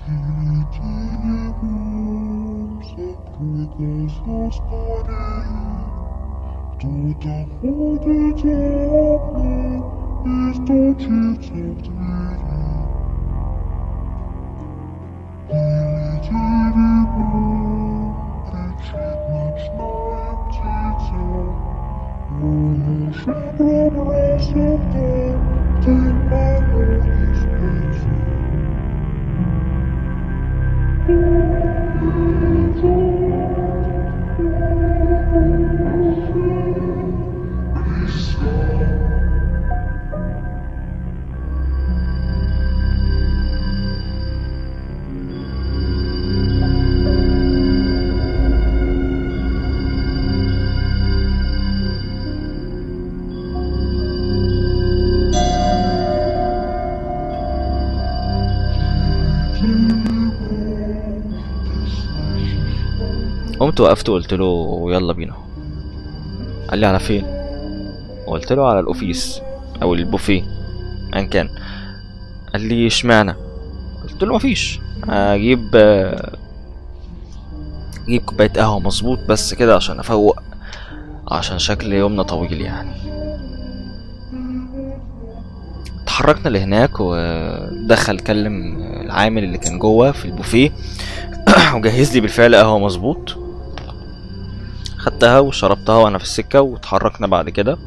Тут охотится окна и стучится в двери. Или деревом кричит ночная птица. Он уже пробрался в дом, где мама не спится. قمت وقفت وقلت له يلا بينا قال لي على فين قلت له على الاوفيس او البوفيه ان كان قال لي اشمعنى قلت له مفيش اجيب اجيب كوبايه قهوه مظبوط بس كده عشان افوق عشان شكل يومنا طويل يعني اتحركنا لهناك ودخل كلم العامل اللي كان جوه في البوفيه وجهز لي بالفعل قهوه مظبوط خدتها وشربتها وانا في السكه واتحركنا بعد كده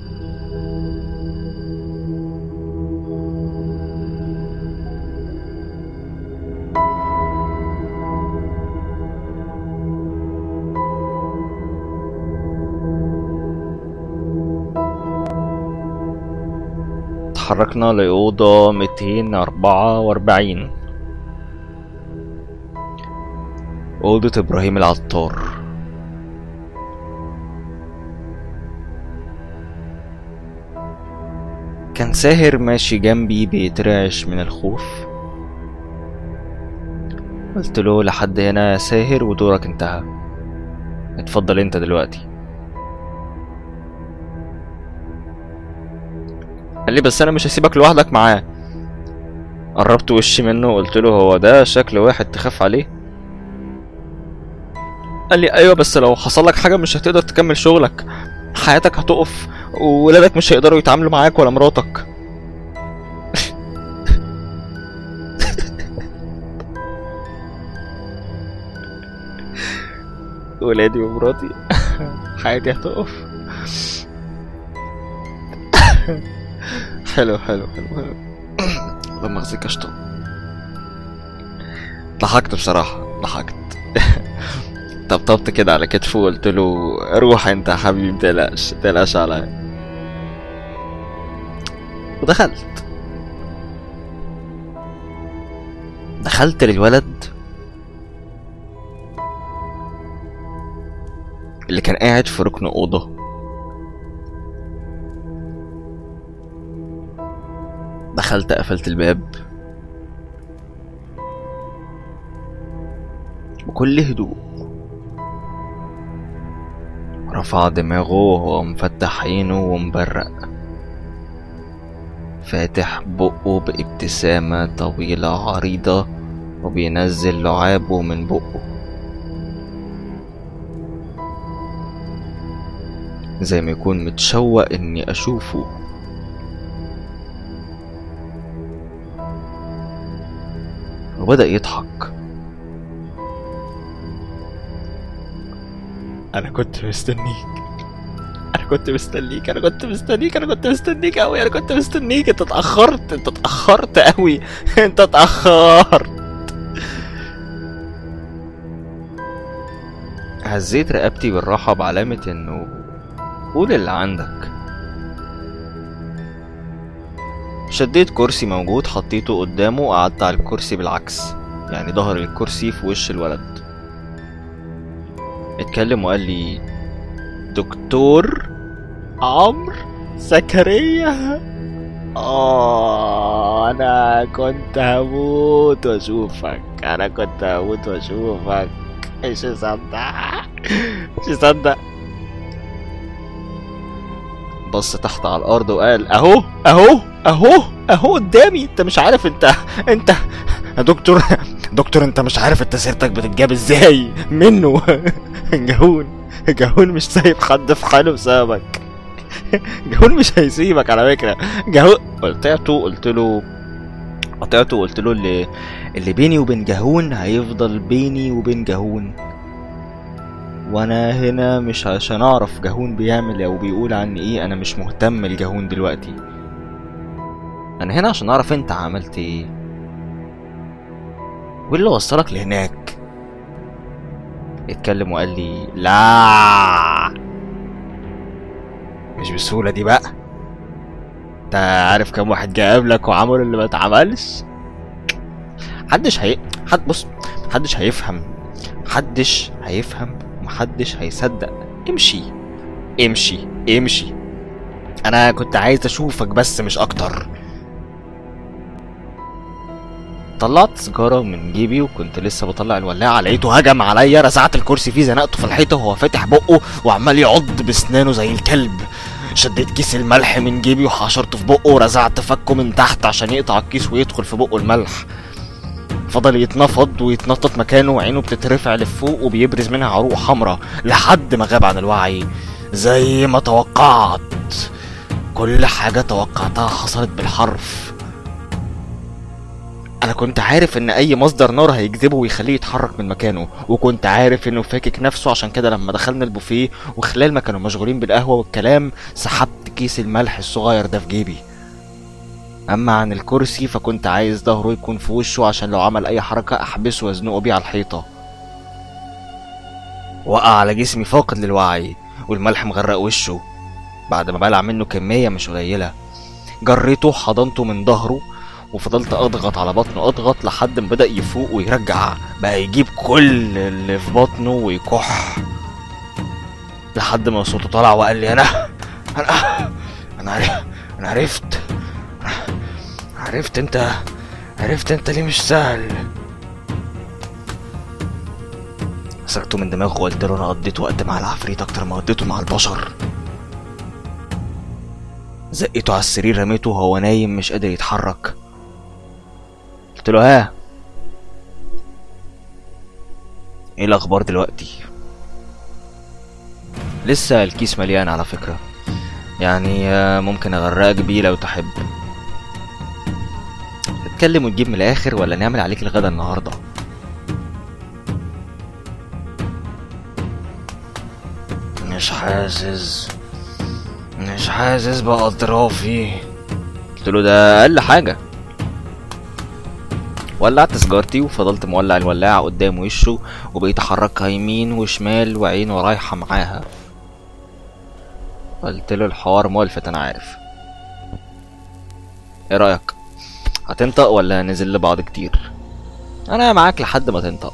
اتحركنا لأوضة 244 أوضة إبراهيم العطار كان ساهر ماشي جنبي بيترعش من الخوف قلت له لحد هنا يا ساهر ودورك انتهى اتفضل انت دلوقتي قال لي بس انا مش هسيبك لوحدك معاه قربت وشي منه وقلت له هو ده شكل واحد تخاف عليه قال لي ايوه بس لو حصل لك حاجه مش هتقدر تكمل شغلك حياتك هتقف وولادك مش هيقدروا يتعاملوا معاك ولا مراتك ولادي ومراتي حياتي هتقف حلو حلو حلو حلو لما اخزيك اشطب ضحكت بصراحة ضحكت طبطبت كده على كتفه وقلت له روح انت يا حبيبي متقلقش متقلقش عليا ودخلت دخلت للولد اللي كان قاعد في ركن أوضة دخلت قفلت الباب بكل هدوء رفع دماغه وهو مفتح عينه ومبرق فاتح بقه بابتسامة طويلة عريضة وبينزل لعابه من بقه زي ما يكون متشوق اني اشوفه وبدأ يضحك انا كنت مستنيك انا كنت مستنيك انا كنت مستنيك انا كنت مستنيك قوي انا كنت مستنيك انت اتاخرت انت اتاخرت قوي انت اتاخرت هزيت رقبتي بالراحه بعلامه انه قول اللي عندك شديت كرسي موجود حطيته قدامه وقعدت على الكرسي بالعكس يعني ظهر الكرسي في وش الولد اتكلم وقال لي دكتور عمرو زكريا اه انا كنت هموت واشوفك انا كنت هموت واشوفك مش مصدق مش مصدق بص تحت على الارض وقال اهو اهو اهو اهو قدامي انت مش عارف انت انت يا دكتور دكتور انت مش عارف انت سيرتك بتتجاب ازاي منه جهون جهون مش سايب حد في حاله بسببك جهون مش هيسيبك على فكره جهون قطعته قلت له قطعته وقلت له اللي اللي بيني وبين جهون هيفضل بيني وبين جهون وانا هنا مش عشان اعرف جهون بيعمل او بيقول عني ايه انا مش مهتم لجهون دلوقتي انا هنا عشان اعرف انت عملت ايه وايه اللي وصلك لهناك اتكلم وقال لي لا مش بالسهولة دي بقى انت عارف كم واحد جه قبلك وعمل اللي ما اتعملش محدش هي حد بص محدش هيفهم محدش هيفهم ومحدش هيصدق امشي امشي امشي انا كنت عايز اشوفك بس مش اكتر طلعت سيجارة من جيبي وكنت لسه بطلع الولاعة لقيته هجم عليا رزعت الكرسي فيه زنقته في الحيطة وهو فاتح بقه وعمال يعض بسنانه زي الكلب شديت كيس الملح من جيبي وحشرته في بقه ورزعت فكه من تحت عشان يقطع الكيس ويدخل في بقه الملح فضل يتنفض ويتنطط مكانه وعينه بتترفع لفوق وبيبرز منها عروق حمراء لحد ما غاب عن الوعي زي ما توقعت كل حاجة توقعتها حصلت بالحرف انا كنت عارف ان اي مصدر نار هيجذبه ويخليه يتحرك من مكانه وكنت عارف انه فاكك نفسه عشان كده لما دخلنا البوفيه وخلال ما كانوا مشغولين بالقهوه والكلام سحبت كيس الملح الصغير ده في جيبي اما عن الكرسي فكنت عايز ظهره يكون في وشه عشان لو عمل اي حركه احبسه وازنقه بيه على الحيطه وقع على جسمي فاقد للوعي والملح مغرق وشه بعد ما بلع منه كميه مش قليله جريته حضنته من ظهره وفضلت اضغط على بطنه اضغط لحد ما بدا يفوق ويرجع بقى يجيب كل اللي في بطنه ويكح لحد ما صوته طلع وقال لي انا انا انا عرفت انا عرفت عرفت انت عرفت انت ليه مش سهل مسكته من دماغه وقلت له انا قضيت وقت مع العفريت اكتر ما قضيته مع البشر زقته على السرير رميته وهو نايم مش قادر يتحرك قلت له ها ايه الاخبار دلوقتي لسه الكيس مليان على فكرة يعني آه، ممكن اغرقك بيه لو تحب تتكلم وتجيب من الاخر ولا نعمل عليك الغدا النهارده مش حاسس مش حاسس بأطرافي قلت له ده أقل حاجة ولعت سيجارتي وفضلت مولع الولاعة قدام وشه وبقيت أحركها يمين وشمال وعينه رايحة معاها قلت له الحوار ملفت أنا عارف ايه رأيك هتنطق ولا ننزل لبعض كتير أنا معاك لحد ما تنطق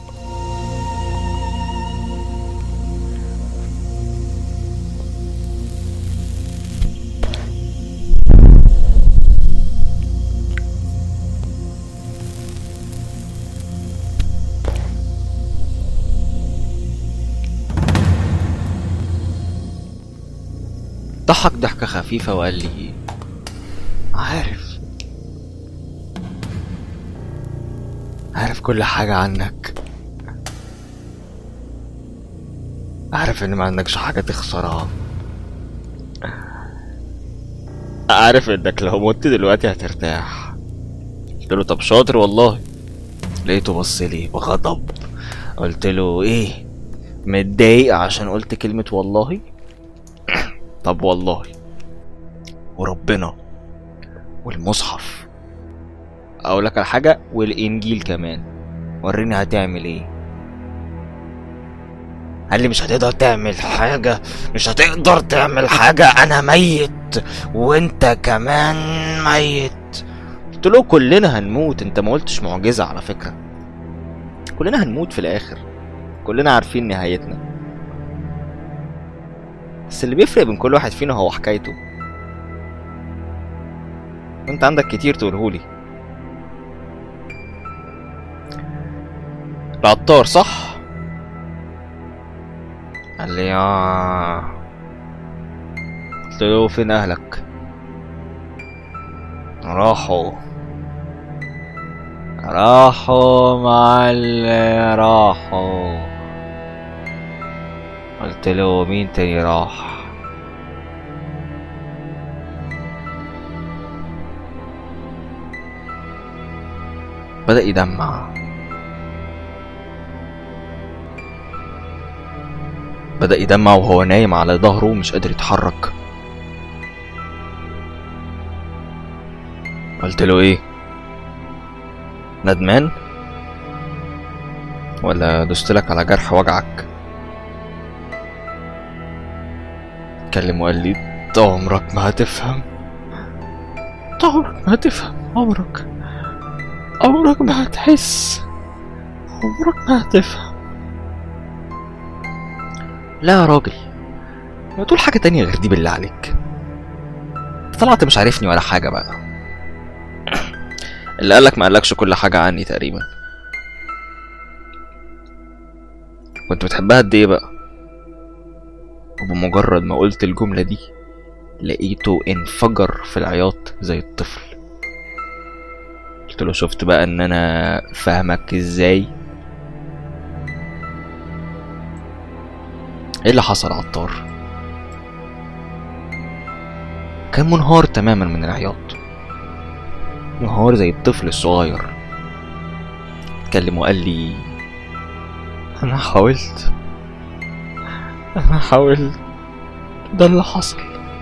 ضحك ضحكة خفيفة وقال لي عارف عارف كل حاجة عنك عارف ان ما عندكش حاجة تخسرها عارف انك لو مت دلوقتي هترتاح قلت له طب شاطر والله لقيته بص لي بغضب قلت له ايه متضايق عشان قلت كلمة والله طب والله وربنا والمصحف اقول لك على حاجه والانجيل كمان وريني هتعمل ايه قال لي مش هتقدر تعمل حاجة مش هتقدر تعمل حاجة أنا ميت وأنت كمان ميت قلت له كلنا هنموت أنت ما قلتش معجزة على فكرة كلنا هنموت في الآخر كلنا عارفين نهايتنا بس اللي بيفرق بين كل واحد فينا هو حكايته انت عندك كتير تقولهولي العطار صح قال لي اه قلت له فين اهلك راحوا راحوا مع اللي راحوا قلت له مين تاني راح بدأ يدمع بدأ يدمع وهو نايم على ظهره ومش قادر يتحرك قلت له ايه ندمان ولا دوست لك على جرح وجعك اتكلم وقال لي "أنت عمرك ما هتفهم أنت عمرك ما هتفهم عمرك عمرك ما هتحس عمرك ما هتفهم لا يا راجل ما تقول حاجة تانية غير دي بالله عليك طلعت مش عارفني ولا حاجة بقى اللي قالك ما قالكش كل حاجة عني تقريبا كنت بتحبها قد ايه بقى وبمجرد ما قلت الجملة دي لقيته انفجر في العياط زي الطفل قلت له شفت بقى ان انا فاهمك ازاي ايه اللي حصل عطار كان منهار تماما من العياط منهار زي الطفل الصغير اتكلم وقال لي انا حاولت انا حاولت ده اللي حصل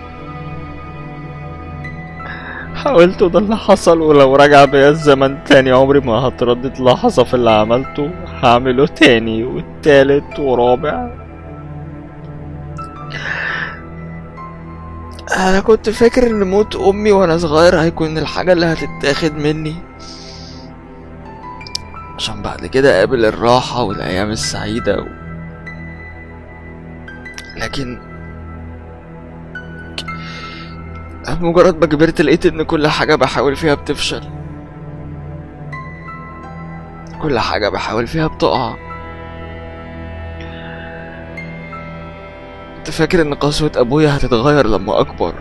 حاولت وده اللي حصل ولو رجع بيا الزمن تاني عمري ما هتردد لحظة في اللي عملته هعمله تاني والتالت ورابع انا كنت فاكر ان موت امي وانا صغير هيكون الحاجة اللي هتتاخد مني عشان بعد كده اقابل الراحة والايام السعيدة و... لكن مجرد ما كبرت لقيت ان كل حاجة بحاول فيها بتفشل كل حاجة بحاول فيها بتقع كنت فاكر ان قسوة ابويا هتتغير لما اكبر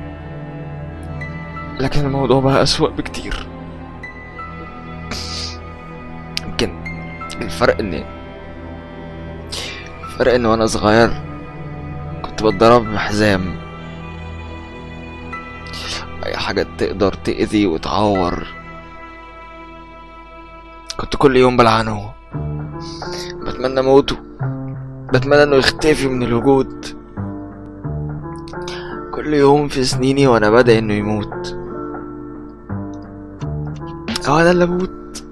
لكن الموضوع بقى اسوأ بكتير يمكن الفرق ان الفرق ان وانا صغير كنت بتضرب بحزام اي حاجة تقدر تأذي وتعور كنت كل يوم بلعنه بتمنى موته بتمنى انه يختفي من الوجود كل يوم في سنيني وانا بدأ انه يموت او انا اللي اموت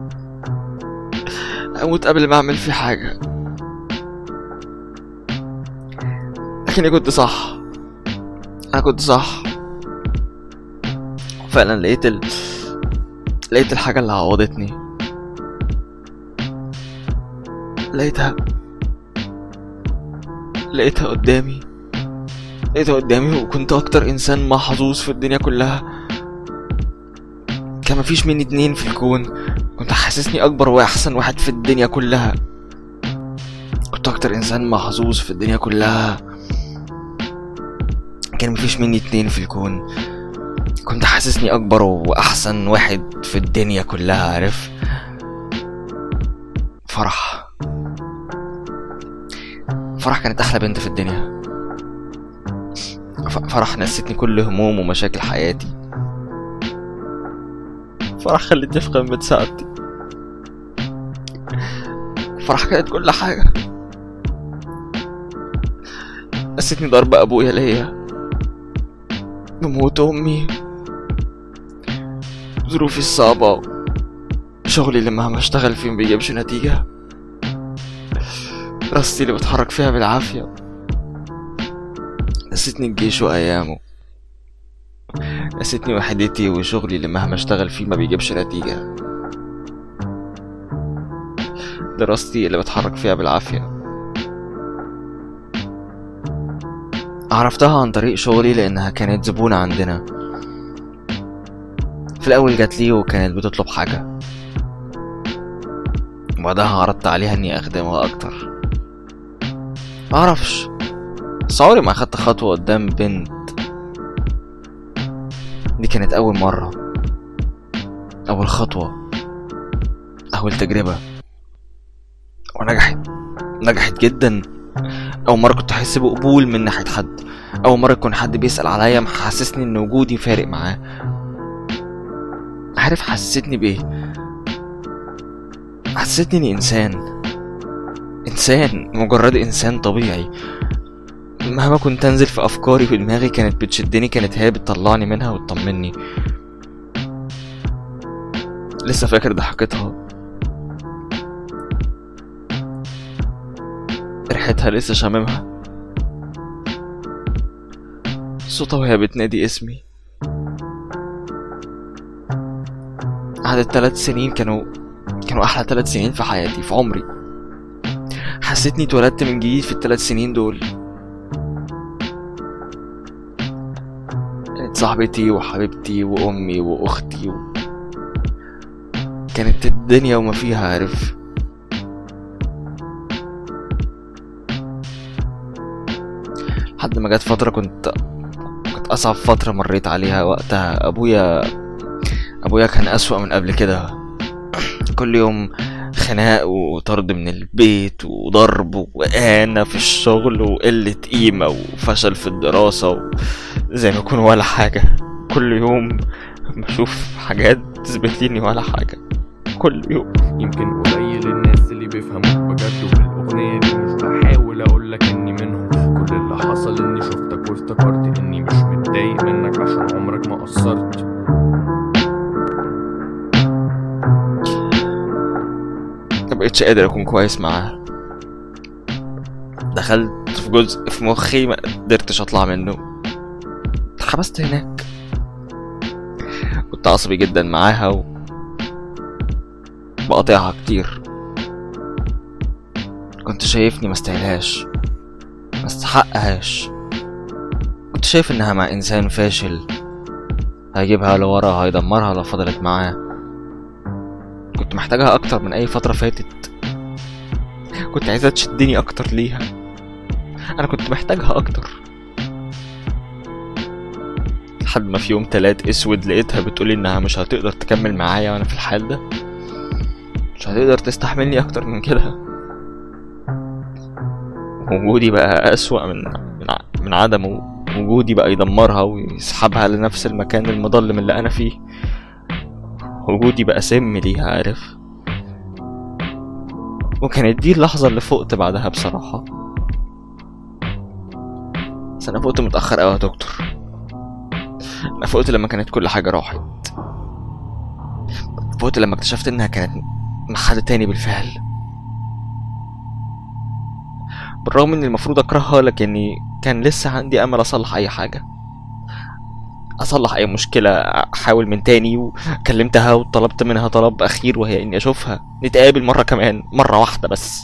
اموت قبل ما اعمل فيه حاجة لكني كنت صح انا كنت صح فعلا لقيت ال... لقيت الحاجة اللي عوضتني لقيتها لقيتها قدامي لقيتها قدامي وكنت اكتر انسان محظوظ في الدنيا كلها كان مفيش مني اتنين في الكون كنت حاسسني اكبر واحسن واحد في الدنيا كلها كنت اكتر انسان محظوظ في الدنيا كلها كان مفيش مني اتنين في الكون كنت حاسسني اكبر واحسن واحد في الدنيا كلها عارف فرح فرح كانت احلى بنت في الدنيا ف- فرح نسيتني كل هموم ومشاكل حياتي فرح خلتني في قمة سعادتي فرح كانت كل حاجة نسيتني ضرب أبويا ليا بموت أمي ظروفي الصعبة شغلي اللي مهما اشتغل فيه مبيجيبش نتيجة راستي اللي بتحرك فيها بالعافية نسيتني الجيش وأيامه نسيتني وحدتي وشغلي اللي مهما اشتغل فيه ما بيجيبش نتيجة دراستي اللي بتحرك فيها بالعافية عرفتها عن طريق شغلي لأنها كانت زبونة عندنا في الأول جات لي وكانت بتطلب حاجة وبعدها عرضت عليها إني أخدمها أكتر معرفش بس عمري ما أخدت خطوة قدام بنت دي كانت أول مرة أول خطوة أول تجربة ونجحت نجحت جدا أول مرة كنت أحس بقبول من ناحية حد أول مرة يكون حد بيسأل عليا محسسني إن وجودي فارق معاه عارف حسستني بإيه حسستني إني إنسان إنسان مجرد إنسان طبيعي مهما كنت أنزل في أفكاري في دماغي كانت بتشدني كانت هي بتطلعني منها وتطمني لسه فاكر ضحكتها ريحتها لسه شاممها صوتها وهي بتنادي اسمي قعدت ثلاث سنين كانوا كانوا أحلى ثلاث سنين في حياتي في عمري حسيتني اتولدت من جديد في الثلاث سنين دول كانت صاحبتي وحبيبتي وأمي وأختي و... كانت الدنيا وما فيها عارف لحد ما جت فترة كنت كنت أصعب فترة مريت عليها وقتها أبويا أبويا كان أسوأ من قبل كده كل يوم خناق وطرد من البيت وضرب وإهانة في الشغل وقلة قيمة وفشل في الدراسة زي ما أكون ولا حاجة كل يوم بشوف حاجات تثبت لي إني ولا حاجة كل يوم يمكن قليل الناس اللي بيفهموك بجد وفي الأغنية دي مش بحاول أقولك إني منهم كل اللي حصل إني شفتك وافتكرت إني مش متضايق منك عشان عمرك ما قصرت مبقتش قادر أكون كويس معاها دخلت في جزء في مخي ما قدرتش أطلع منه اتحبست هناك كنت عصبي جدا معاها و بقاطعها كتير كنت شايفني مستاهلهاش مستحقهاش كنت شايف انها مع انسان فاشل هيجيبها لورا هيدمرها لو فضلت معاه كنت محتاجها اكتر من اي فترة فاتت كنت عايزة تشدني اكتر ليها انا كنت محتاجها اكتر لحد ما في يوم تلات اسود لقيتها بتقولي انها مش هتقدر تكمل معايا وانا في الحال ده مش هتقدر تستحملني اكتر من كده وجودي بقى اسوأ من من, ع- من عدمه وجودي بقى يدمرها ويسحبها لنفس المكان المظلم اللي انا فيه وجودي بقى سم ليها عارف وكانت دي اللحظة اللي فقت بعدها بصراحة بس أنا فقت متأخر أوي يا دكتور أنا فقت لما كانت كل حاجة راحت فقت لما اكتشفت إنها كانت مع حد تاني بالفعل بالرغم إني المفروض أكرهها لكني كان لسه عندي أمل أصلح أي حاجة أصلح أي مشكلة أحاول من تاني وكلمتها وطلبت منها طلب أخير وهي إني أشوفها نتقابل مرة كمان مرة واحدة بس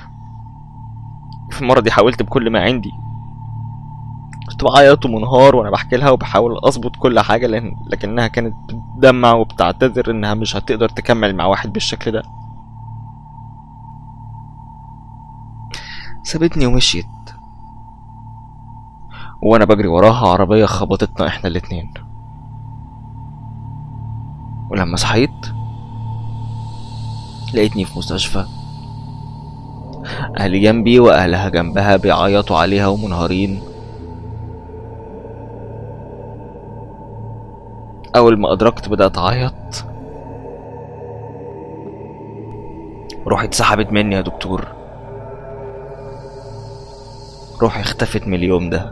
في المرة دي حاولت بكل ما عندي كنت بعيط ومنهار وانا بحكي لها وبحاول اظبط كل حاجة لأن لكنها كانت بتدمع وبتعتذر انها مش هتقدر تكمل مع واحد بالشكل ده سابتني ومشيت وانا بجري وراها عربية خبطتنا احنا الاتنين ولما صحيت لقيتني في مستشفى أهلي جنبي وأهلها جنبها بيعيطوا عليها ومنهارين أول ما أدركت بدأت أعيط روحي اتسحبت مني يا دكتور روحي اختفت من اليوم ده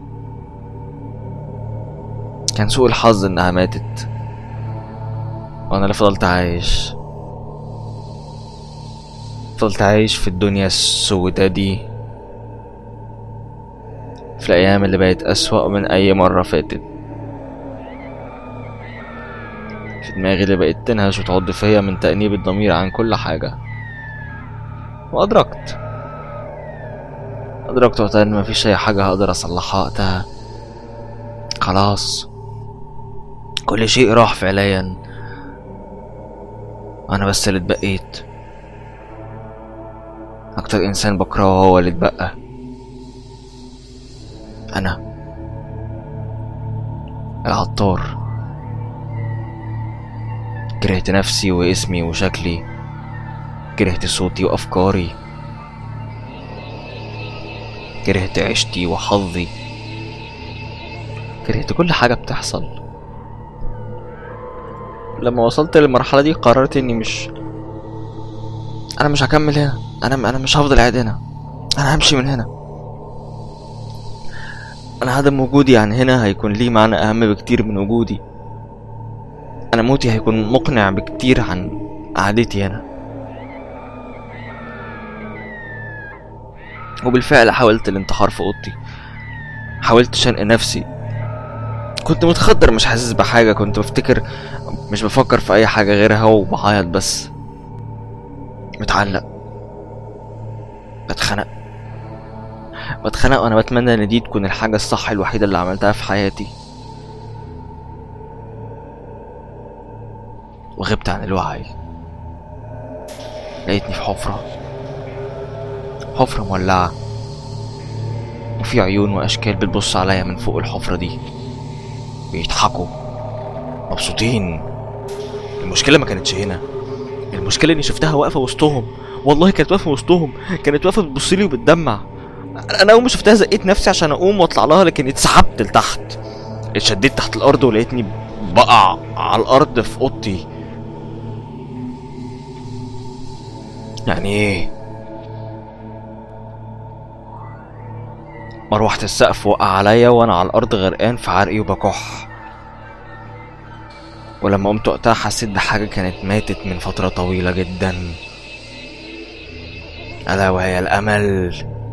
كان سوء الحظ إنها ماتت وأنا اللي فضلت عايش فضلت عايش في الدنيا السوداء دي في الأيام اللي بقت أسوأ من أي مرة فاتت في دماغي اللي بقت تنهش وتعض فيا من تأنيب الضمير عن كل حاجة وأدركت أدركت وقتها إن مفيش أي حاجة هقدر أصلحها وقتها خلاص كل شيء راح فعليا أنا بس اللي اتبقيت أكتر إنسان بكرهه هو اللي اتبقى أنا العطار كرهت نفسي واسمي وشكلي كرهت صوتي وأفكاري كرهت عيشتي وحظي كرهت كل حاجة بتحصل لما وصلت للمرحلة دي قررت اني مش انا مش هكمل هنا انا انا مش هفضل قاعد هنا انا همشي من هنا انا عدم وجودي عن هنا هيكون ليه معنى اهم بكتير من وجودي انا موتي هيكون مقنع بكتير عن قعدتي هنا وبالفعل حاولت الانتحار في اوضتي حاولت شنق نفسي كنت متخدر مش حاسس بحاجة كنت بفتكر مش بفكر في أي حاجة غيرها وبعيط بس متعلق بتخنق بتخنق وأنا بتمنى إن دي تكون الحاجة الصح الوحيدة اللي عملتها في حياتي وغبت عن الوعي لقيتني في حفرة حفرة مولعة وفي عيون وأشكال بتبص عليا من فوق الحفرة دي بيضحكوا مبسوطين المشكلة ما كانتش هنا المشكلة اني شفتها واقفة وسطهم والله كانت واقفة وسطهم كانت واقفة بتبصلي وبتدمع انا اول ما شفتها زقيت نفسي عشان اقوم واطلع لها لكن اتسحبت لتحت اتشديت تحت الارض ولقيتني بقع على الارض في اوضتي يعني ايه مروحة السقف وقع عليا وانا على الارض غرقان في عرقي وبكح ولما قمت وقتها حسيت بحاجة كانت ماتت من فترة طويلة جدا ألا وهي الأمل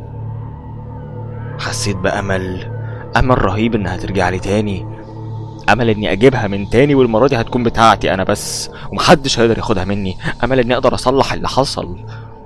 حسيت بأمل أمل رهيب إنها ترجع لي تاني أمل إني أجيبها من تاني والمرة دي هتكون بتاعتي أنا بس ومحدش هيقدر ياخدها مني أمل إني أقدر أصلح اللي حصل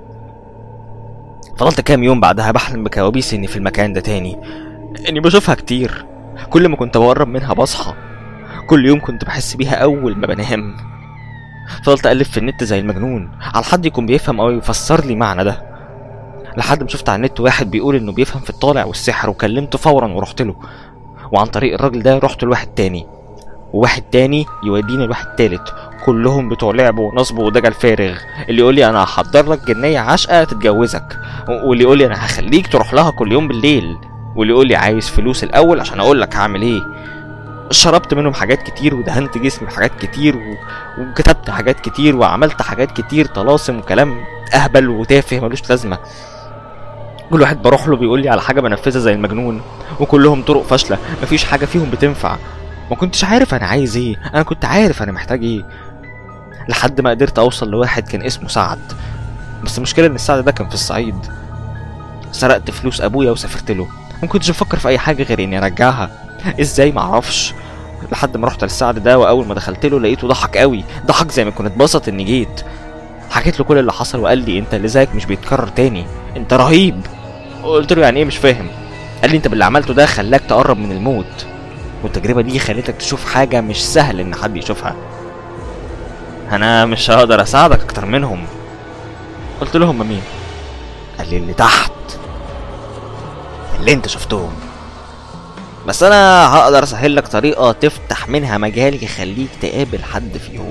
فضلت كام يوم بعدها بحلم بكوابيس إني في المكان ده تاني إني بشوفها كتير كل ما كنت بقرب منها بصحى كل يوم كنت بحس بيها أول ما بنام فضلت أقلب في النت زي المجنون على حد يكون بيفهم أو يفسر لي معنى ده لحد ما شفت على النت واحد بيقول إنه بيفهم في الطالع والسحر وكلمته فورا ورحت له وعن طريق الراجل ده رحت لواحد تاني وواحد تاني يوديني لواحد تالت كلهم بتوع لعب ونصب ودجل فارغ اللي يقول لي انا هحضر لك جنيه عشقه تتجوزك واللي يقول لي انا هخليك تروح لها كل يوم بالليل واللي يقول لي عايز فلوس الاول عشان اقول لك هعمل ايه شربت منهم حاجات كتير ودهنت جسمي بحاجات كتير و... وكتبت حاجات كتير وعملت حاجات كتير طلاسم وكلام اهبل وتافه ملوش لازمه كل واحد بروح له بيقول لي على حاجه بنفذها زي المجنون وكلهم طرق فاشله مفيش حاجه فيهم بتنفع ما كنتش عارف انا عايز ايه انا كنت عارف انا محتاج ايه لحد ما قدرت اوصل لواحد كان اسمه سعد بس المشكله ان السعد ده كان في الصعيد سرقت فلوس ابويا وسافرت له ما كنتش بفكر في اي حاجه غير اني ارجعها ازاي معرفش لحد ما رحت للسعد ده واول ما دخلت له لقيته ضحك قوي ضحك زي ما كنت اتبسط اني جيت حكيت له كل اللي حصل وقال لي انت اللي زيك مش بيتكرر تاني انت رهيب قلت له يعني ايه مش فاهم قال لي انت باللي عملته ده خلاك تقرب من الموت والتجربه دي خلتك تشوف حاجه مش سهل ان حد يشوفها انا مش هقدر اساعدك اكتر منهم قلت له هم مين قال لي اللي تحت اللي انت شفتهم بس انا هقدر اسهل لك طريقه تفتح منها مجال يخليك تقابل حد فيهم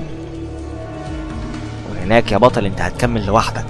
وهناك يا بطل انت هتكمل لوحدك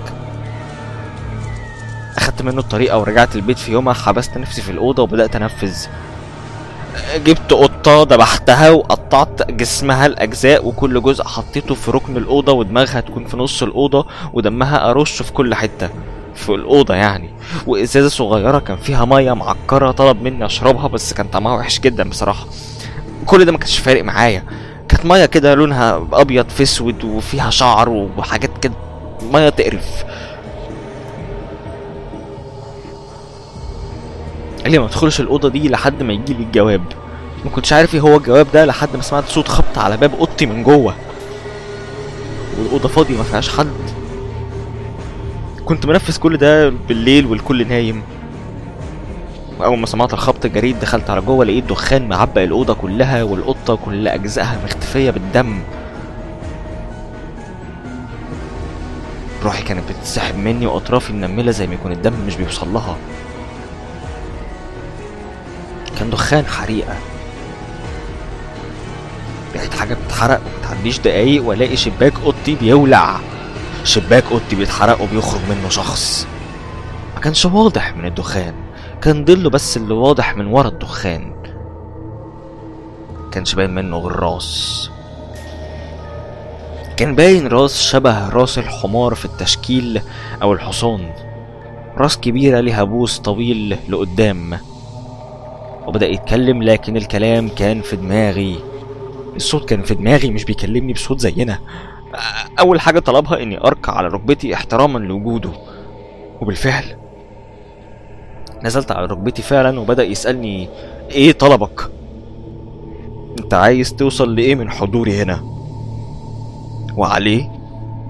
اخدت منه الطريقه ورجعت البيت في يومها حبست نفسي في الاوضه وبدات انفذ جبت قطة ذبحتها وقطعت جسمها لأجزاء وكل جزء حطيته في ركن الأوضة ودماغها تكون في نص الأوضة ودمها أرشه في كل حتة في الأوضة يعني وإزازة صغيرة كان فيها مية معكرة طلب مني أشربها بس كان طعمها وحش جدا بصراحة كل ده ما كانش فارق معايا كانت مية كده لونها أبيض في أسود وفيها شعر وحاجات كده مية تقرف قال لي ما تدخلش الاوضه دي لحد ما يجي لي الجواب ما كنتش عارف ايه هو الجواب ده لحد ما سمعت صوت خبط على باب اوضتي من جوه والاوضه فاضيه ما فيهاش حد كنت منفذ كل ده بالليل والكل نايم واول ما سمعت الخبط جريت دخلت على جوه لقيت دخان معبق الاوضه كلها والقطه كل اجزائها مختفيه بالدم روحي كانت بتتسحب مني واطرافي منمله زي ما يكون الدم مش بيوصل لها كان دخان حريقة لقيت حاجة بتتحرق ومتعديش دقايق والاقي شباك اوضتي بيولع شباك اوضتي بيتحرق وبيخرج منه شخص ما كانش واضح من الدخان كان ظله بس اللي واضح من ورا الدخان كانش باين منه غير راس كان باين راس شبه راس الحمار في التشكيل او الحصان راس كبيرة ليها بوس طويل لقدام وبدأ يتكلم لكن الكلام كان في دماغي الصوت كان في دماغي مش بيكلمني بصوت زينا أول حاجة طلبها إني أركع على ركبتي احتراما لوجوده وبالفعل نزلت على ركبتي فعلا وبدأ يسألني إيه طلبك؟ أنت عايز توصل لإيه من حضوري هنا؟ وعليه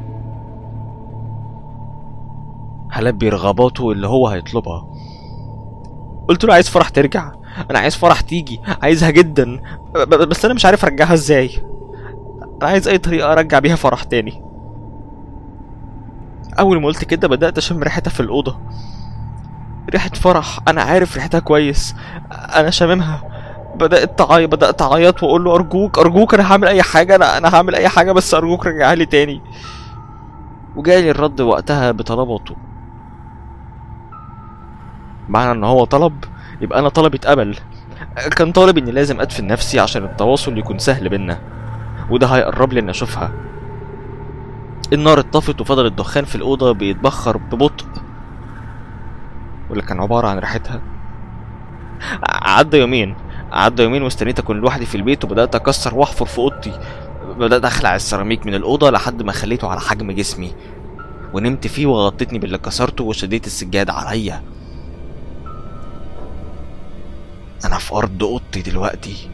هلبي رغباته اللي هو هيطلبها قلت له عايز فرح ترجع انا عايز فرح تيجي عايزها جدا ب- ب- بس انا مش عارف ارجعها ازاي انا عايز اي طريقه ارجع بيها فرح تاني اول ما قلت كده بدات اشم ريحتها في الاوضه ريحه فرح انا عارف ريحتها كويس انا شاممها بدات تعيط بدات اعيط واقول له ارجوك ارجوك انا هعمل اي حاجه انا انا هعمل اي حاجه بس ارجوك رجعها لي تاني وجالي الرد وقتها بطلباته معنى ان هو طلب يبقى انا طلبي اتقبل كان طالب اني لازم ادفن نفسي عشان التواصل يكون سهل بينا وده هيقرب لي اني اشوفها النار اتطفت وفضل الدخان في الاوضه بيتبخر ببطء واللي كان عباره عن ريحتها عدى يومين عدى يومين واستنيت اكون لوحدي في البيت وبدات اكسر واحفر في اوضتي بدات اخلع السيراميك من الاوضه لحد ما خليته على حجم جسمي ونمت فيه وغطيتني باللي كسرته وشديت السجاد عليا انا في ارض اوضتي دلوقتي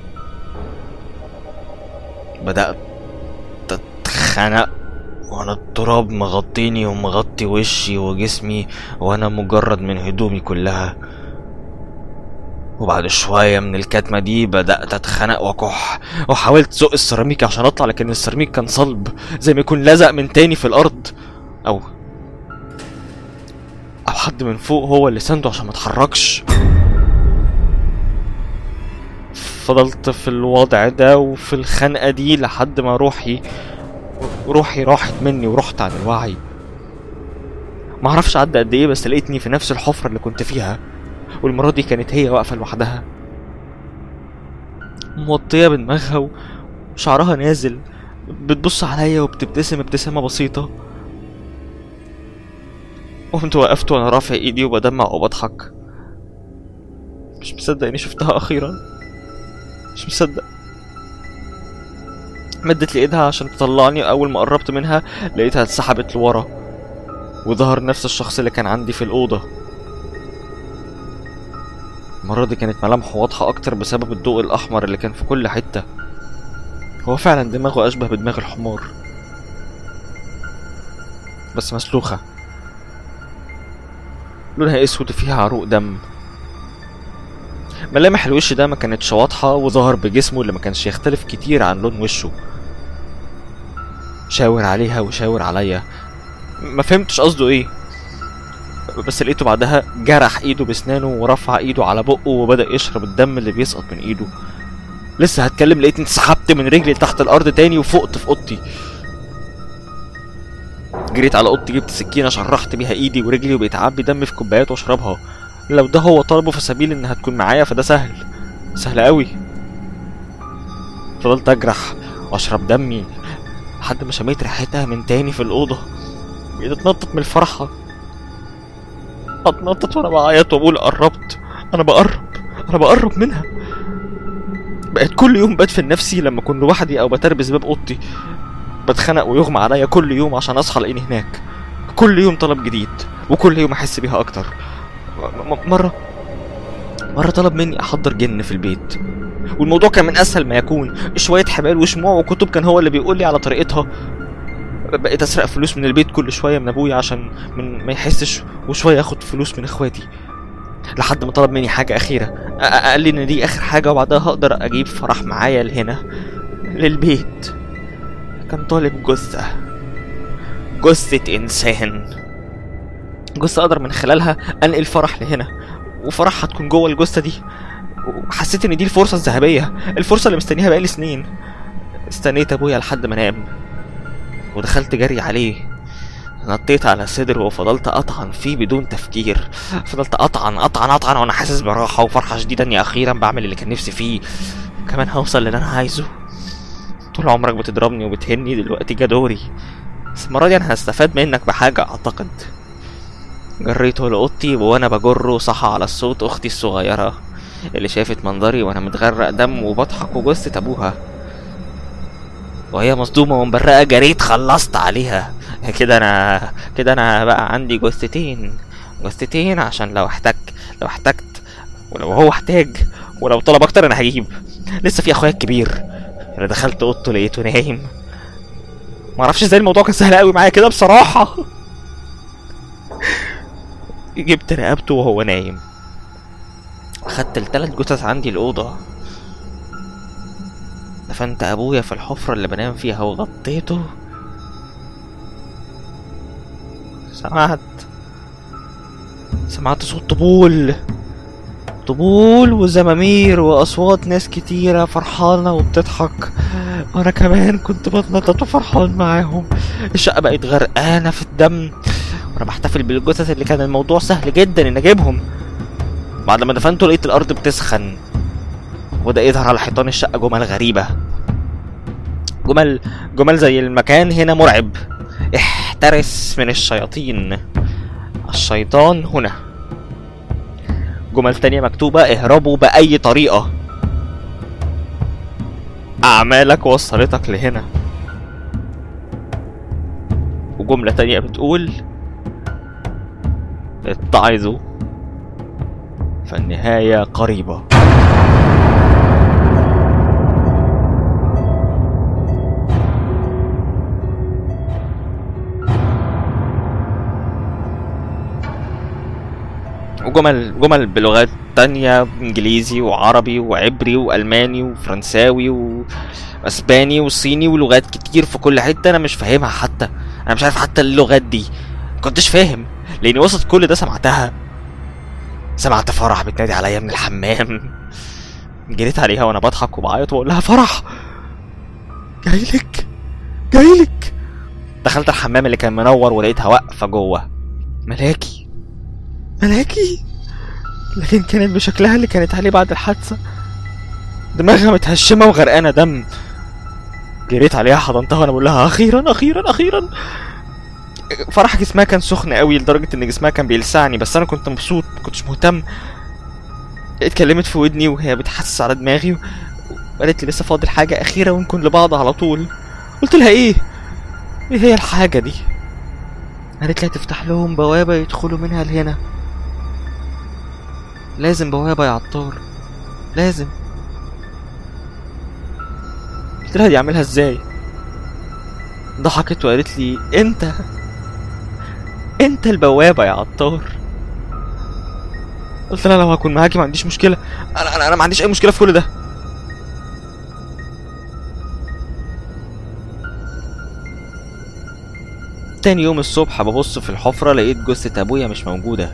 بدات اتخنق وانا التراب مغطيني ومغطي وشي وجسمي وانا مجرد من هدومي كلها وبعد شوية من الكتمة دي بدأت أتخنق وأكح وحاولت زق السيراميك عشان أطلع لكن السيراميك كان صلب زي ما يكون لزق من تاني في الأرض أو أو حد من فوق هو اللي سنده عشان ما اتحركش فضلت في الوضع ده وفي الخنقة دي لحد ما روحي روحي راحت مني ورحت عن الوعي معرفش عدى قد ايه بس لقيتني في نفس الحفرة اللي كنت فيها والمرة دي كانت هي واقفة لوحدها موطية بدماغها وشعرها نازل بتبص عليا وبتبتسم ابتسامة بسيطة قمت وقفت وانا رافع ايدي وبدمع وبضحك مش مصدق اني شفتها اخيرا مش مصدق مدت لي ايدها عشان تطلعني اول ما قربت منها لقيتها اتسحبت لورا وظهر نفس الشخص اللي كان عندي في الاوضه المرة دي كانت ملامحه واضحة أكتر بسبب الضوء الأحمر اللي كان في كل حتة هو فعلا دماغه أشبه بدماغ الحمار بس مسلوخة لونها أسود وفيها عروق دم ملامح الوش ده ما كانتش واضحة وظهر بجسمه اللي ما كانش يختلف كتير عن لون وشه شاور عليها وشاور عليا ما فهمتش قصده ايه بس لقيته بعدها جرح ايده بسنانه ورفع ايده على بقه وبدأ يشرب الدم اللي بيسقط من ايده لسه هتكلم لقيتني اتسحبت من رجلي لتحت الارض تاني وفقت في اوضتي جريت على اوضتي جبت سكينه شرحت بيها ايدي ورجلي وبقيت اعبي دم في كوبايات واشربها لو ده هو طلبه في سبيل انها تكون معايا فده سهل سهل قوي فضلت اجرح واشرب دمي لحد ما شميت ريحتها من تاني في الاوضه بقيت اتنطط من الفرحه اتنطط وانا بعيط واقول قربت انا بقرب انا بقرب منها بقيت كل يوم بدفن نفسي لما اكون لوحدي او بتربس باب اوضتي بتخنق ويغمى عليا كل يوم عشان اصحى الاقيني هناك كل يوم طلب جديد وكل يوم احس بيها اكتر م- م- مره مره طلب مني احضر جن في البيت والموضوع كان من اسهل ما يكون شويه حبال وشموع وكتب كان هو اللي بيقول لي على طريقتها بقيت اسرق فلوس من البيت كل شويه من ابويا عشان من ما يحسش وشويه اخد فلوس من اخواتي لحد ما طلب مني حاجه اخيره أ- أ- قال لي ان دي اخر حاجه وبعدها هقدر اجيب فرح معايا لهنا للبيت كان طالب جثه جثه انسان جثه اقدر من خلالها انقل فرح لهنا وفرح هتكون جوه الجثه دي وحسيت ان دي الفرصه الذهبيه الفرصه اللي مستنيها بقالي سنين استنيت ابويا لحد ما نام ودخلت جري عليه نطيت على صدره وفضلت اطعن فيه بدون تفكير فضلت اطعن اطعن اطعن وانا حاسس براحه وفرحه شديده اني اخيرا بعمل اللي كان نفسي فيه وكمان هوصل للي انا عايزه طول عمرك بتضربني وبتهني دلوقتي جا دوري بس المره دي انا هستفاد منك بحاجه اعتقد جريته لاوضتي وانا بجره صحى على الصوت اختي الصغيره اللي شافت منظري وانا متغرق دم وبضحك وجثة ابوها وهي مصدومة ومبرقة جريت خلصت عليها كده انا كده انا بقى عندي جثتين جثتين عشان لو احتاج لو احتجت ولو هو احتاج ولو طلب اكتر انا هجيب لسه في اخويا الكبير انا دخلت اوضته لقيته نايم معرفش ازاي الموضوع كان سهل قوي معايا كده بصراحة جبت رقبته وهو نايم اخدت التلات جثث عندي الأوضة دفنت أبويا في الحفرة اللي بنام فيها وغطيته سمعت سمعت صوت طبول طبول وزمامير وأصوات ناس كتيرة فرحانة وبتضحك وأنا كمان كنت بتنطط وفرحان معاهم الشقة بقت غرقانة في الدم وأنا بحتفل بالجثث اللي كان الموضوع سهل جدا إن أجيبهم بعد ما دفنته لقيت الأرض بتسخن وبدأ يظهر على حيطان الشقة جمل غريبة جمل جمل زي المكان هنا مرعب احترس من الشياطين الشيطان هنا جمل تانية مكتوبة اهربوا بأي طريقة أعمالك وصلتك لهنا وجملة تانية بتقول اتعظوا فالنهاية قريبة وجمل جمل بلغات تانية انجليزي وعربي وعبري والماني وفرنساوي واسباني وصيني ولغات كتير في كل حتة انا مش فاهمها حتى انا مش عارف حتى اللغات دي كنتش فاهم لاني وسط كل ده سمعتها سمعت فرح بتنادي عليا من الحمام جريت عليها وانا بضحك وبعيط واقول لها فرح جايلك جايلك دخلت الحمام اللي كان منور ولقيتها واقفه جوه ملاكي ملاكي لكن كانت بشكلها اللي كانت عليه بعد الحادثه دماغها متهشمه وغرقانه دم جريت عليها حضنتها وانا بقول لها اخيرا اخيرا اخيرا فرح جسمها كان سخن قوي لدرجه ان جسمها كان بيلسعني بس انا كنت مبسوط ما كنتش مهتم اتكلمت في ودني وهي بتحسس على دماغي وقالت لي لسه فاضل حاجه اخيره ونكون لبعض على طول قلت لها ايه ايه هي الحاجه دي قالت لي هتفتح لهم بوابه يدخلوا منها لهنا لازم بوابه يا عطار لازم قلت لها دي اعملها ازاي ضحكت وقالت لي انت انت البوابة يا عطار قلت لها لو هكون معاكي ما عنديش مشكلة انا انا انا ما عنديش اي مشكلة في كل ده تاني يوم الصبح ببص في الحفرة لقيت جثة ابويا مش موجودة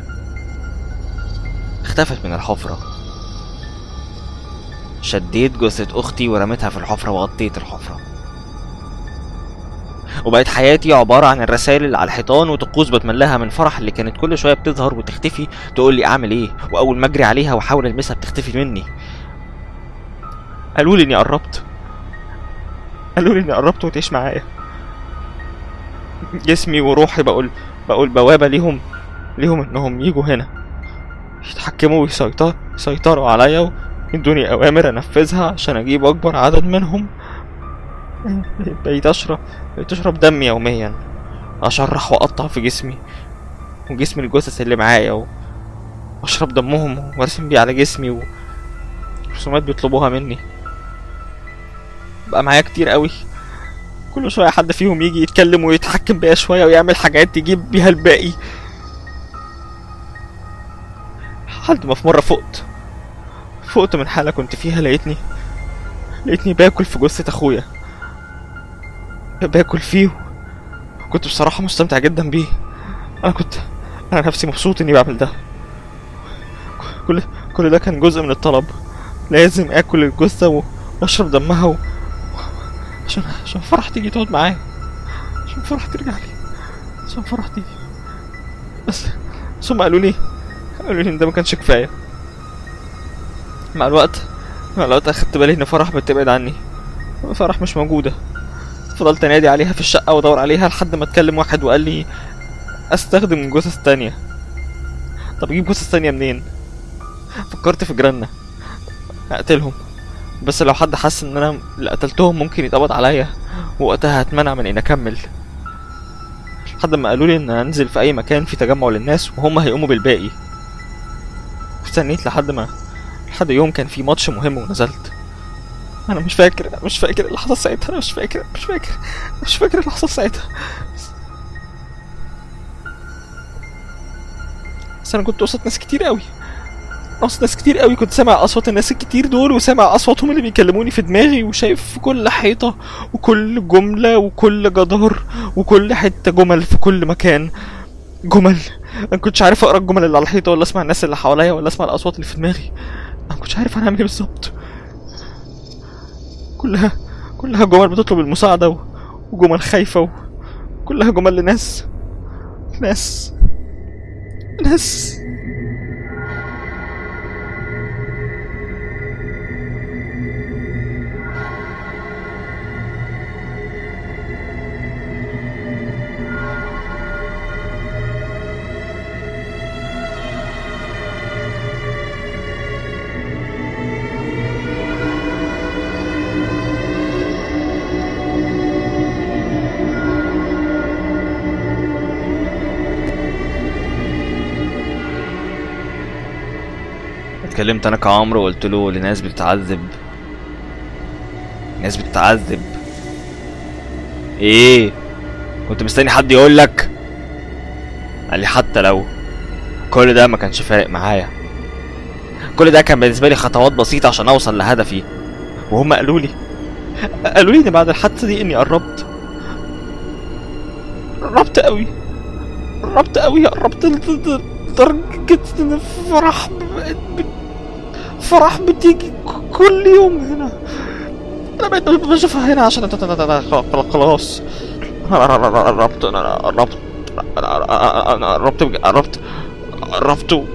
اختفت من الحفرة شديت جثة اختي ورميتها في الحفرة وغطيت الحفرة وبقت حياتي عبارة عن الرسائل اللي على الحيطان وطقوس بتملاها من فرح اللي كانت كل شوية بتظهر وتختفي تقول لي أعمل إيه وأول ما أجري عليها وأحاول ألمسها بتختفي مني قالوا لي إني قربت قالوا لي إني قربت وتعيش معايا جسمي وروحي بقول بقول بوابة ليهم ليهم إنهم يجوا هنا يتحكموا ويسيطروا يسيطروا عليا ويدوني أوامر أنفذها عشان أجيب أكبر عدد منهم بقيت أشرب بقيت أشرب دم يوميا أشرح وأقطع في جسمي وجسم الجثث اللي معايا و- وأشرب دمهم وأرسم بيه على جسمي و- ورسومات بيطلبوها مني بقى معايا كتير قوي كل شوية حد فيهم يجي يتكلم ويتحكم بيا شوية ويعمل حاجات تجيب بيها الباقي لحد ما في مرة فقت فقت من حالة كنت فيها لقيتني لقيتني باكل في جثة أخويا باكل فيه كنت بصراحة مستمتع جدا بيه أنا كنت أنا نفسي مبسوط إني بعمل ده كل كل ده كان جزء من الطلب لازم آكل الجثة و- وأشرب دمها و... عشان عشان فرح تيجي تقعد معايا عشان فرح ترجع لي عشان فرحتي بس بس هم قالوا لي قالوا لي ان ده ما كانش كفايه مع الوقت مع الوقت اخدت بالي ان فرح بتبعد عني فرح مش موجوده فضلت انادي عليها في الشقه وادور عليها لحد ما اتكلم واحد وقال لي استخدم جثث تانية طب اجيب جثث تانية منين فكرت في جيراننا اقتلهم بس لو حد حس ان انا اللي قتلتهم ممكن يتقبض عليا وقتها هتمنع من اني اكمل لحد ما قالوا لي ان انزل في اي مكان في تجمع للناس وهم هيقوموا بالباقي استنيت لحد ما لحد يوم كان في ماتش مهم ونزلت انا مش فاكر أنا مش فاكر اللي حصل ساعتها انا مش فاكر مش فاكر مش فاكر اللي حصل ساعتها بس انا كنت وسط ناس كتير قوي وسط ناس كتير قوي كنت سامع اصوات الناس الكتير دول وسامع اصواتهم اللي بيكلموني في دماغي وشايف في كل حيطه وكل جمله وكل جدار وكل حته جمل في كل مكان جمل انا ما كنتش عارف اقرا الجمل اللي على الحيطه ولا اسمع الناس اللي حواليا ولا اسمع الاصوات اللي في دماغي انا ما كنتش عارف انا هعمل ايه بالظبط كلها كلها جمل بتطلب المساعده و- وجمل خايفه وكلها جمل لناس ناس ناس اتكلمت انا كعمرو وقلت له لناس بتتعذب ناس بتتعذب ايه كنت مستني حد يقول لك قال لي حتى لو كل ده ما كانش فارق معايا كل ده كان بالنسبه لي خطوات بسيطه عشان اوصل لهدفي وهم قالوا لي قالوا لي ان بعد الحادثه دي اني قربت قربت قوي قربت قوي قربت لد- لدرجه ان فرح ب- ب- فرح بتيجي ك- كل يوم هنا انا بقيت بشوفها هنا عشان أنا- أنا- أنا- أنا خلاص انا قربت انا قربت انا أنا قربت بج- قربت قربت و-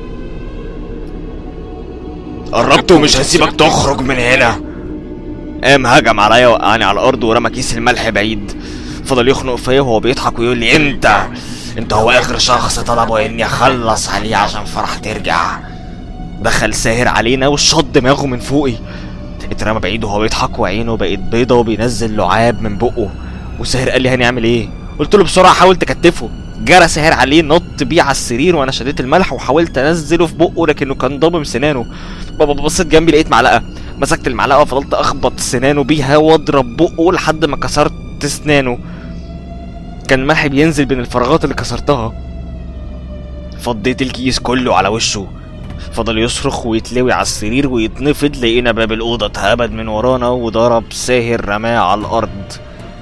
قربت ومش هسيبك تخرج من هنا قام هجم عليا وقعني على الارض ورمى كيس الملح بعيد فضل يخنق فيا وهو بيضحك ويقول لي انت انت هو اخر شخص طلبه اني اخلص عليه عشان فرح ترجع دخل ساهر علينا وشط دماغه من فوقي اترمى بعيد وهو بيضحك وعينه بقت بيضة وبينزل لعاب من بقه وساهر قال لي هنعمل ايه قلت له بسرعه حاول تكتفه جرى ساهر عليه نط بيه على السرير وانا شديت الملح وحاولت انزله في بقه لكنه كان ضامم سنانه بابا بصيت جنبي لقيت معلقه مسكت المعلقه وفضلت اخبط سنانه بيها واضرب بقه لحد ما كسرت اسنانه كان الملح بينزل بين الفراغات اللي كسرتها فضيت الكيس كله على وشه فضل يصرخ ويتلوي على السرير ويتنفض لقينا باب الأوضة اتهبد من ورانا وضرب ساهر رماه على الأرض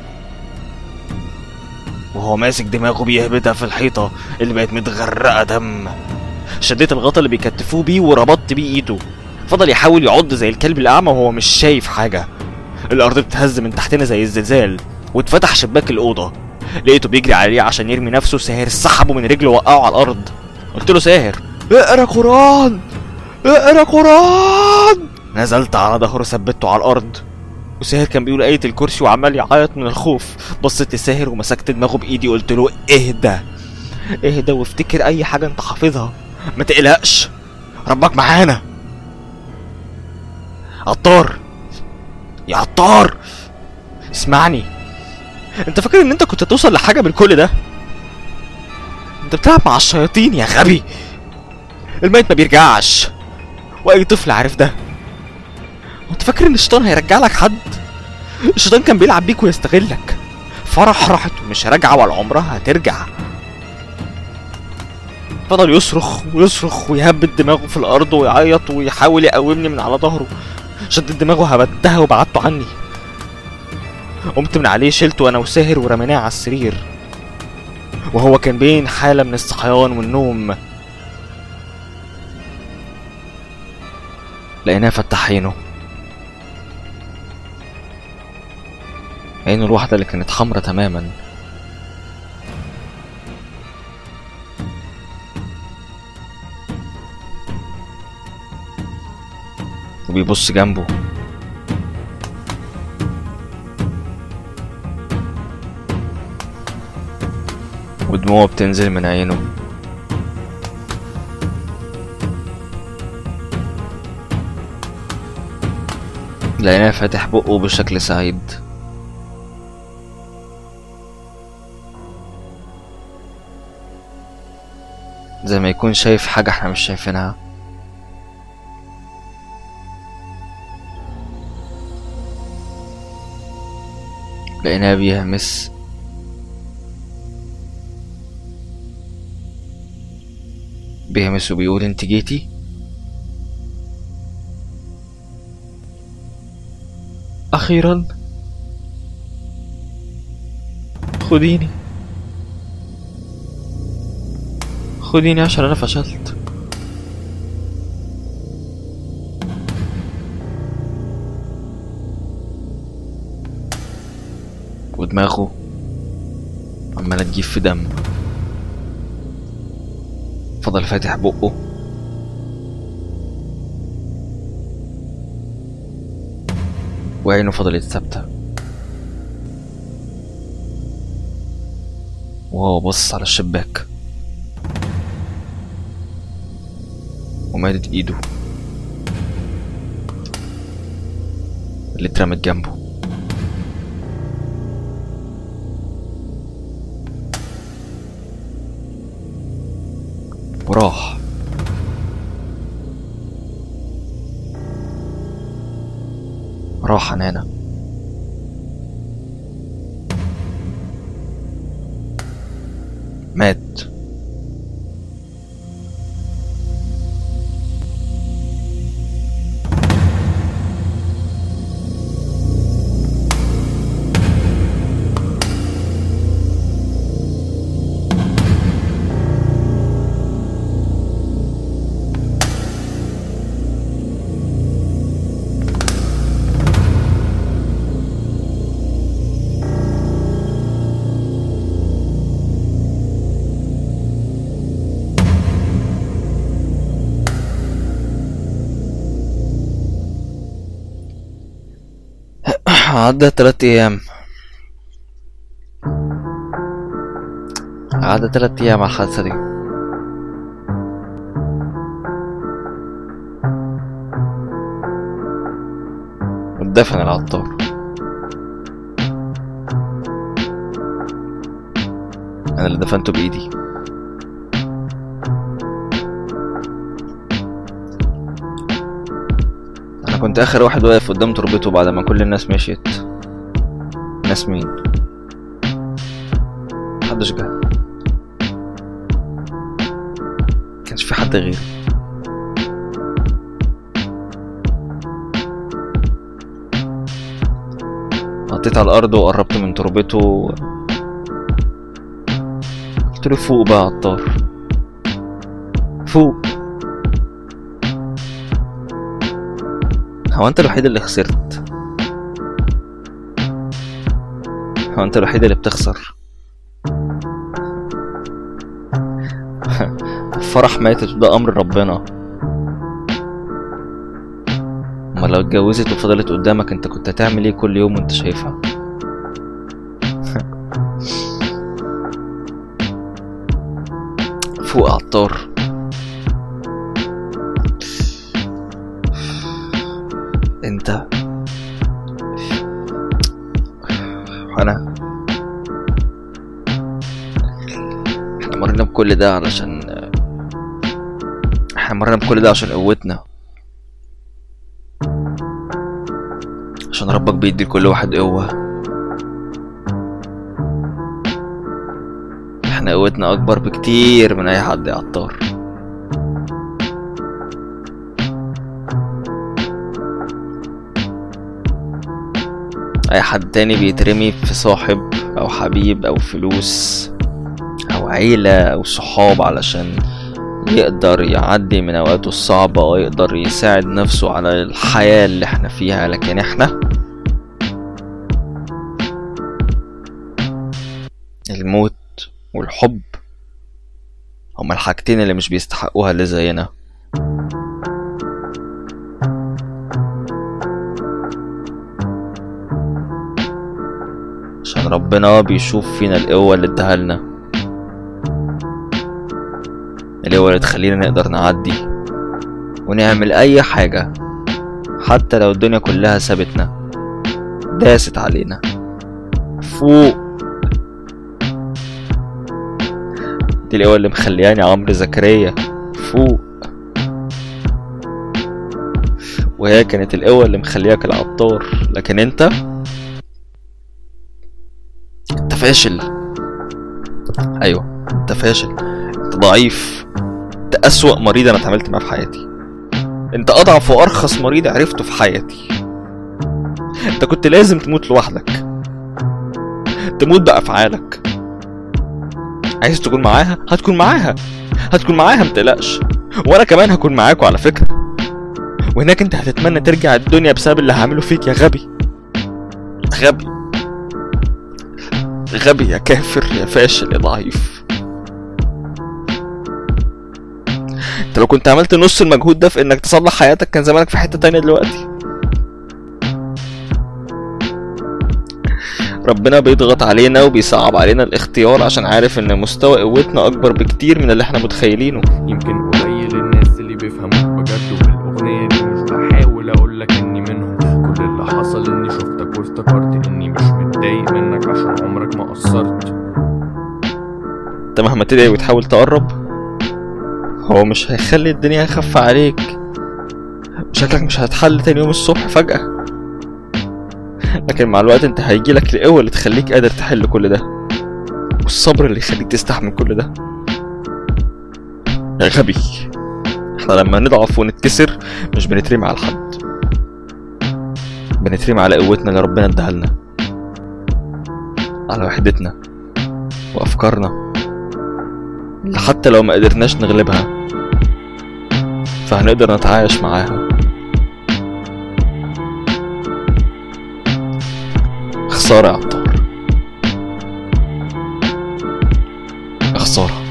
وهو ماسك دماغه بيهبدها في الحيطة اللي بقت متغرقة دم شديت الغطا اللي بيكتفوه بيه وربطت بيه ايده فضل يحاول يعض زي الكلب الأعمى وهو مش شايف حاجة الأرض بتهز من تحتنا زي الزلزال واتفتح شباك الأوضة لقيته بيجري عليه عشان يرمي نفسه ساهر سحبه من رجله ووقعه على الأرض قلت له ساهر اقرا قرآن اقرا قرآن نزلت على ظهره ثبته على الأرض وساهر كان بيقول آية الكرسي وعمال يعيط من الخوف بصيت لساهر ومسكت دماغه بإيدي قلت له اهدى اهدى وافتكر أي حاجة أنت حافظها ما تقلقش ربك معانا عطار يا عطار اسمعني انت فاكر ان انت كنت توصل لحاجة من كل ده انت بتلعب مع الشياطين يا غبي الميت ما بيرجعش واي طفل عارف ده وانت فاكر ان الشيطان هيرجع لك حد الشيطان كان بيلعب بيك ويستغلك فرح راحت ومش راجعه ولا عمرها هترجع فضل يصرخ ويصرخ ويهبد دماغه في الارض ويعيط ويحاول يقومني من على ظهره شدت دماغه هبدتها وبعدته عني قمت من عليه شلته انا وساهر ورميناه على السرير وهو كان بين حالة من الصحيان والنوم لقيناه فتح عينه عينه الواحدة اللي كانت حمرة تماما وبيبص جنبه ودموعه بتنزل من عينه لقيناه فاتح بقه بشكل سعيد زي ما يكون شايف حاجة احنا مش شايفينها لقيناه بيهمس بيهمس وبيقول انت جيتي اخيرا خديني خديني عشان انا فشلت ودماغه عمالة تجيب في دم فضل فاتح بقه وعينه فضلت ثابتة وهو بص على الشباك ومادت ايده اللي اترمت جنبه وراح راح عنانا مات عدى تلات ايام عدى تلات ايام على الحادثة دي اتدفن العطار انا اللي دفنته بايدي انا كنت اخر واحد واقف قدام تربته بعد ما كل الناس مشيت ناس مين محدش جه كانش في حد غيري نطيت على الارض وقربت من تربته قلت له فوق بقى يا عطار فوق هو انت الوحيد اللي خسرت هو انت الوحيد اللي بتخسر فرح ماتت وده امر ربنا اما لو اتجوزت وفضلت قدامك انت كنت هتعمل ايه كل يوم وانت شايفها فوق يا عطار انت انا احنا مرينا بكل ده علشان احنا مرينا بكل ده عشان قوتنا عشان ربك بيدي لكل واحد قوة احنا قوتنا اكبر بكتير من اي حد يا عطار اي حد تاني بيترمي في صاحب او حبيب او فلوس او عيلة او صحاب علشان يقدر يعدي من اوقاته الصعبة ويقدر يساعد نفسه على الحياة اللي احنا فيها لكن احنا الموت والحب هما الحاجتين اللي مش بيستحقوها اللي زينا عشان ربنا بيشوف فينا القوة اللي اداها لنا القوة اللي تخلينا نقدر نعدي ونعمل أي حاجة حتى لو الدنيا كلها سابتنا داست علينا فوق دي القوة اللي مخلياني عمرو زكريا فوق وهي كانت القوة اللي مخلياك العطار لكن انت انت فاشل ايوه انت فاشل انت ضعيف انت اسوأ مريض انا اتعاملت معاه في حياتي انت اضعف وارخص مريض عرفته في حياتي انت كنت لازم تموت لوحدك تموت بافعالك عايز تكون معاها هتكون معاها هتكون معاها متقلقش وانا كمان هكون معاكوا على فكره وهناك انت هتتمنى ترجع الدنيا بسبب اللي هعمله فيك يا غبي غبي غبي يا كافر يا فاشل يا ضعيف انت لو كنت عملت نص المجهود ده في انك تصلح حياتك كان زمانك في حتة تانية دلوقتي ربنا بيضغط علينا وبيصعب علينا الاختيار عشان عارف ان مستوى قوتنا اكبر بكتير من اللي احنا متخيلينه يمكن قليل الناس اللي بيفهموك بجد والاغنية دي مش بحاول اقولك اني منهم كل اللي حصل اني شفتك وافتكرت اني مش متضايق منك عشان عمرك ما قصرت انت مهما تدعي وتحاول تقرب هو مش هيخلي الدنيا اخف عليك شكلك مش هتحل تاني يوم الصبح فجأة لكن مع الوقت انت هيجيلك القوة اللي تخليك قادر تحل كل ده والصبر اللي يخليك تستحمل كل ده يا غبي احنا لما نضعف ونتكسر مش بنترمي على حد بنترمي على قوتنا اللي ربنا اداها لنا على وحدتنا وافكارنا اللي حتى لو ما قدرناش نغلبها فهنقدر نتعايش معاها خسارة يا عطار خسارة